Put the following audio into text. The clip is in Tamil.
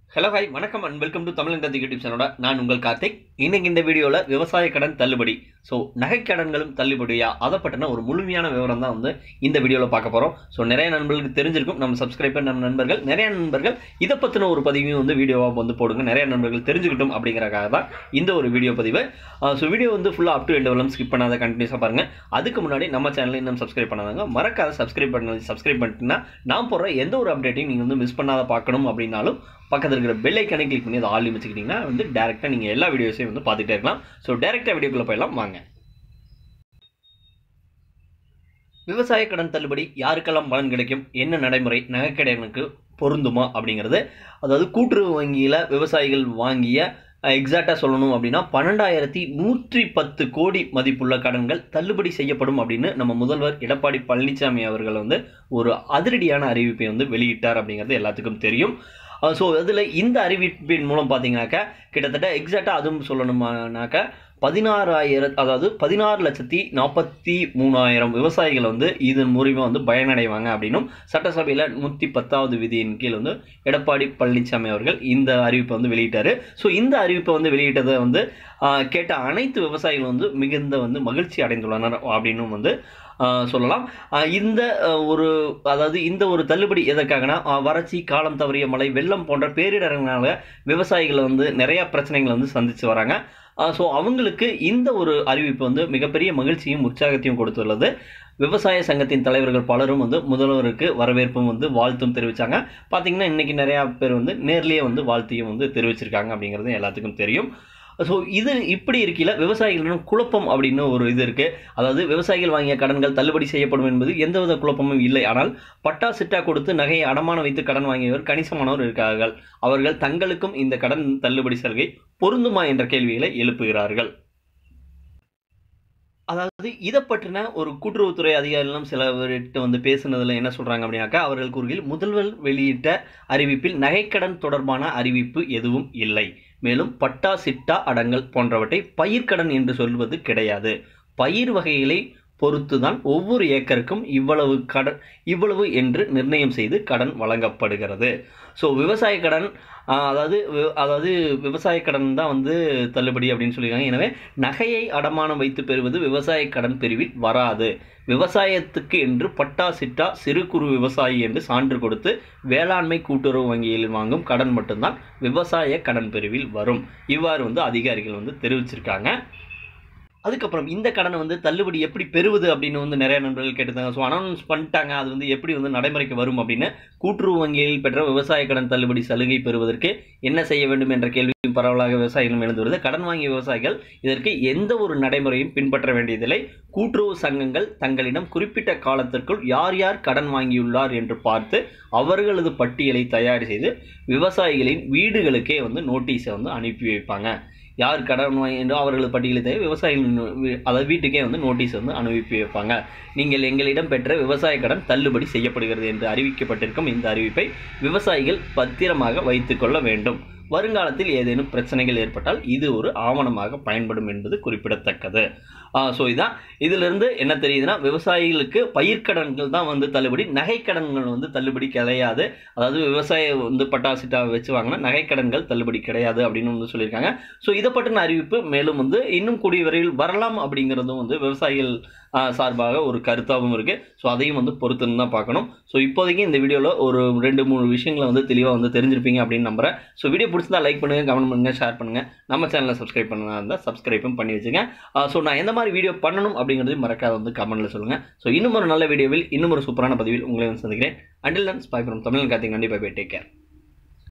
ஹலோ ஹாய் வணக்கம் and welcome to Tamil Kathi YouTube சேனலோட நான் உங்கள் கார்த்திக் இன்னைக்கு இந்த வீடியோவில் விவசாய கடன் தள்ளுபடி ஸோ நகைக்கடன்களும் தள்ளுபடியா அதை பற்றின ஒரு முழுமையான விவரம் தான் வந்து இந்த வீடியோவில் பார்க்க போகிறோம் ஸோ நிறைய நண்பர்களுக்கு தெரிஞ்சிருக்கும் நம்ம சப்ஸ்கிரைபர் நம்ம நண்பர்கள் நிறைய நண்பர்கள் இதை பற்றின ஒரு பதிவையும் வந்து வீடியோவாக வந்து போடுங்க நிறைய நண்பர்கள் தெரிஞ்சுக்கிட்டும் அப்படிங்கிறக்காக தான் இந்த ஒரு வீடியோ பதிவு ஸோ வீடியோ வந்து ஃபுல்லாக அப் டு எண்ட் வரலாம் ஸ்கிப் பண்ணாத கண்டினியூஸாக பாருங்கள் அதுக்கு முன்னாடி நம்ம சேனலை இன்னும் சப்ஸ்கிரைப் பண்ணாதாங்க மறக்காத சப்ஸ்கிரைப் பண்ண சப்ஸ்கிரைப் பண்ணிட்டுனா நான் போடுற எந்த ஒரு அப்டேட்டையும் நீங்கள் வந்து மிஸ் பண்ணாத பார்க்கணும் அப்படின்னாலும் பக்கத்தில் இருக்கிற பெல் ஐக்கனை கிளிக் பண்ணி அதை ஆல் வச்சுக்கிட்டிங்கன்னா வந்து டேரெக்டாக நீங்கள் எல்லா வீடியோஸையும் வந்து பார்த்துட்டே இருக்கலாம் ஸோ டேரெக்டாக வீடியோக்குள்ளே போயிடலாம் வாங்க விவசாய கடன் தள்ளுபடி யாருக்கெல்லாம் பலன் கிடைக்கும் என்ன நடைமுறை நகைக்கடனுக்கு பொருந்துமா அப்படிங்கிறது அதாவது கூட்டுறவு வங்கியில் விவசாயிகள் வாங்கிய எக்ஸாக்டாக சொல்லணும் அப்படின்னா பன்னெண்டாயிரத்தி நூற்றி பத்து கோடி மதிப்புள்ள கடன்கள் தள்ளுபடி செய்யப்படும் அப்படின்னு நம்ம முதல்வர் எடப்பாடி பழனிசாமி அவர்கள் வந்து ஒரு அதிரடியான அறிவிப்பை வந்து வெளியிட்டார் அப்படிங்கிறது எல்லாத்துக்கும் தெரியும் ஸோ அதில் இந்த அறிவிப்பின் மூலம் பார்த்தீங்கன்னாக்கா கிட்டத்தட்ட எக்ஸாக்டாக அதுவும் சொல்லணுமானாக்கா பதினாறாயிரம் அதாவது பதினாறு லட்சத்தி நாற்பத்தி மூணாயிரம் விவசாயிகள் வந்து இதன் மூலியமாக வந்து பயனடைவாங்க அப்படின்னும் சட்டசபையில் நூற்றி பத்தாவது விதியின் கீழ் வந்து எடப்பாடி பழனிசாமி அவர்கள் இந்த அறிவிப்பை வந்து வெளியிட்டார் ஸோ இந்த அறிவிப்பை வந்து வெளியிட்டதை வந்து கேட்ட அனைத்து விவசாயிகள் வந்து மிகுந்த வந்து மகிழ்ச்சி அடைந்துள்ளனர் அப்படின்னும் வந்து சொல்லலாம் இந்த ஒரு அதாவது இந்த ஒரு தள்ளுபடி எதற்காகனா வறட்சி காலம் தவறிய மழை வெள்ளம் போன்ற பேரிடர்களால விவசாயிகள் வந்து நிறையா பிரச்சனைகளை வந்து சந்தித்து வராங்க ஸோ அவங்களுக்கு இந்த ஒரு அறிவிப்பு வந்து மிகப்பெரிய மகிழ்ச்சியும் உற்சாகத்தையும் கொடுத்துள்ளது விவசாய சங்கத்தின் தலைவர்கள் பலரும் வந்து முதல்வருக்கு வரவேற்பும் வந்து வாழ்த்தும் தெரிவித்தாங்க பார்த்தீங்கன்னா இன்றைக்கி நிறையா பேர் வந்து நேர்லேயே வந்து வாழ்த்தையும் வந்து தெரிவிச்சிருக்காங்க அப்படிங்கிறது எல்லாத்துக்கும் தெரியும் ஸோ இது இப்படி இருக்கையில் விவசாயிகளிடம் குழப்பம் அப்படின்னு ஒரு இது இருக்குது அதாவது விவசாயிகள் வாங்கிய கடன்கள் தள்ளுபடி செய்யப்படும் என்பது எந்தவித குழப்பமும் இல்லை ஆனால் பட்டா சிட்டா கொடுத்து நகையை அடமானம் வைத்து கடன் வாங்கியவர் கணிசமானவர் இருக்கிறார்கள் அவர்கள் தங்களுக்கும் இந்த கடன் தள்ளுபடி சலுகை பொருந்துமா என்ற கேள்விகளை எழுப்புகிறார்கள் அதாவது இதை பற்றின ஒரு கூட்டுறவுத்துறை அதிகாரிகளும் சிலவர்கிட்ட வந்து பேசுனதில் என்ன சொல்கிறாங்க அப்படின்னாக்கா அவர்கள் கூறுகையில் முதல்வர் வெளியிட்ட அறிவிப்பில் நகைக்கடன் தொடர்பான அறிவிப்பு எதுவும் இல்லை மேலும் பட்டா சிட்டா அடங்கல் போன்றவற்றை பயிர்க்கடன் என்று சொல்வது கிடையாது பயிர் வகைகளை பொறுத்து தான் ஒவ்வொரு ஏக்கருக்கும் இவ்வளவு கடன் இவ்வளவு என்று நிர்ணயம் செய்து கடன் வழங்கப்படுகிறது ஸோ விவசாய கடன் அதாவது அதாவது விவசாய கடன் தான் வந்து தள்ளுபடி அப்படின்னு சொல்லியிருக்காங்க எனவே நகையை அடமானம் வைத்து பெறுவது விவசாய கடன் பிரிவில் வராது விவசாயத்துக்கு என்று பட்டா சிட்டா சிறு குறு விவசாயி என்று சான்று கொடுத்து வேளாண்மை கூட்டுறவு வங்கியில் வாங்கும் கடன் மட்டும்தான் விவசாய கடன் பிரிவில் வரும் இவ்வாறு வந்து அதிகாரிகள் வந்து தெரிவிச்சிருக்காங்க அதுக்கப்புறம் இந்த கடனை வந்து தள்ளுபடி எப்படி பெறுவது அப்படின்னு வந்து நிறைய நண்பர்கள் கேட்டிருந்தாங்க ஸோ அனௌன்ஸ் பண்ணிட்டாங்க அது வந்து எப்படி வந்து நடைமுறைக்கு வரும் அப்படின்னு கூட்டுறவு வங்கியில் பெற்ற விவசாய கடன் தள்ளுபடி சலுகை பெறுவதற்கு என்ன செய்ய வேண்டும் என்ற கேள்வி பரவலாக விவசாயிகளும் எழுந்து வருது கடன் வாங்கிய விவசாயிகள் இதற்கு எந்த ஒரு நடைமுறையும் பின்பற்ற வேண்டியதில்லை கூட்டுறவு சங்கங்கள் தங்களிடம் குறிப்பிட்ட காலத்திற்குள் யார் யார் கடன் வாங்கியுள்ளார் என்று பார்த்து அவர்களது பட்டியலை தயார் செய்து விவசாயிகளின் வீடுகளுக்கே வந்து நோட்டீஸை வந்து அனுப்பி வைப்பாங்க யார் கடன் வாங்கின்றோ அவர்களது பட்டியலை தேவை விவசாயிகள் அதாவது வீட்டுக்கே வந்து நோட்டீஸ் வந்து அனுப்பி வைப்பாங்க நீங்கள் எங்களிடம் பெற்ற விவசாய கடன் தள்ளுபடி செய்யப்படுகிறது என்று அறிவிக்கப்பட்டிருக்கும் இந்த அறிவிப்பை விவசாயிகள் பத்திரமாக வைத்துக்கொள்ள வேண்டும் வருங்காலத்தில் ஏதேனும் பிரச்சனைகள் ஏற்பட்டால் இது ஒரு ஆவணமாக பயன்படும் என்பது குறிப்பிடத்தக்கது ஸோ இதான் இதிலிருந்து என்ன தெரியுதுன்னா விவசாயிகளுக்கு பயிர்க்கடன்கள் தான் வந்து தள்ளுபடி நகைக்கடன்கள் வந்து தள்ளுபடி கிடையாது அதாவது விவசாயம் வந்து பட்டாசிட்டா வச்சு வாங்கினா நகைக்கடன்கள் தள்ளுபடி கிடையாது அப்படின்னு வந்து சொல்லியிருக்காங்க ஸோ இதை பற்றின அறிவிப்பு மேலும் வந்து இன்னும் கூடிய விரைவில் வரலாம் அப்படிங்கிறதும் வந்து விவசாயிகள் சார்பாக ஒரு கருத்தாகவும் இருக்குது ஸோ அதையும் வந்து பொறுத்துன்னு தான் பார்க்கணும் ஸோ இப்போதைக்கு இந்த வீடியோவில் ஒரு ரெண்டு மூணு விஷயங்களை வந்து தெளிவாக வந்து தெரிஞ்சிருப்பீங்க அப்படின்னு நம்புகிறேன் ஸோ வீடியோ பிடிச்சிருந்தா லைக் பண்ணுங்கள் கமெண்ட் பண்ணுங்கள் ஷேர் பண்ணுங்கள் நம்ம சேனலை சப்ஸ்கிரைப் பண்ணா இருந்தால் சப்ஸ்கிரைப்பும் பண்ணி வச்சுங்க ஸோ நான் எந்த மாதிரி வீடியோ பண்ணணும் அப்படிங்கிறதையும் மறக்காத வந்து கமெண்ட்டில் சொல்லுங்கள் ஸோ இன்னும் ஒரு நல்ல வீடியோவில் இன்னும் ஒரு சூப்பரான பதிவில் உங்களை வந்து சந்திக்கிறேன் அண்டில் தன் ஸ்பாய் ஃப்ரம் தமிழ் கார்த்திக் நன்றி பை பை டேக் கேர்